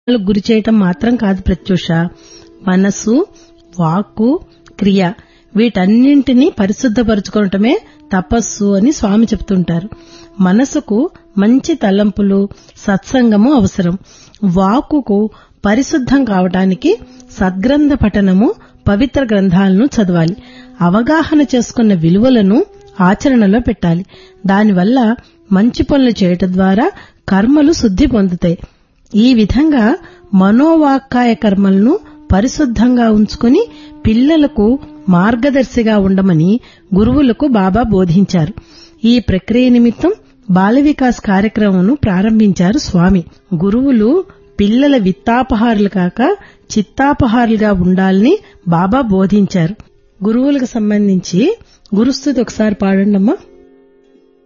గురి చేయటం మాత్రం కాదు ప్రత్యూష మనసు వాక్కు క్రియ వీటన్నింటినీ పరిశుద్ధపరచుకోవటమే తపస్సు అని స్వామి చెప్తుంటారు మనసుకు మంచి తలంపులు సత్సంగము అవసరం వాక్కుకు పరిశుద్ధం కావటానికి సద్గ్రంథ పఠనము పవిత్ర గ్రంథాలను చదవాలి అవగాహన చేసుకున్న విలువలను ఆచరణలో పెట్టాలి దానివల్ల మంచి పనులు చేయటం ద్వారా కర్మలు శుద్ధి పొందుతాయి ఈ విధంగా మనోవాక్కాయ కర్మలను పరిశుద్ధంగా ఉంచుకుని పిల్లలకు మార్గదర్శిగా ఉండమని గురువులకు బాబా బోధించారు ఈ ప్రక్రియ నిమిత్తం బాల వికాస్ కార్యక్రమం ప్రారంభించారు స్వామి గురువులు పిల్లల విత్తాపహారులు కాక చిత్తాపహారులుగా ఉండాలని బాబా బోధించారు గురువులకు సంబంధించి గురుస్థుతి ఒకసారి పాడండమ్మా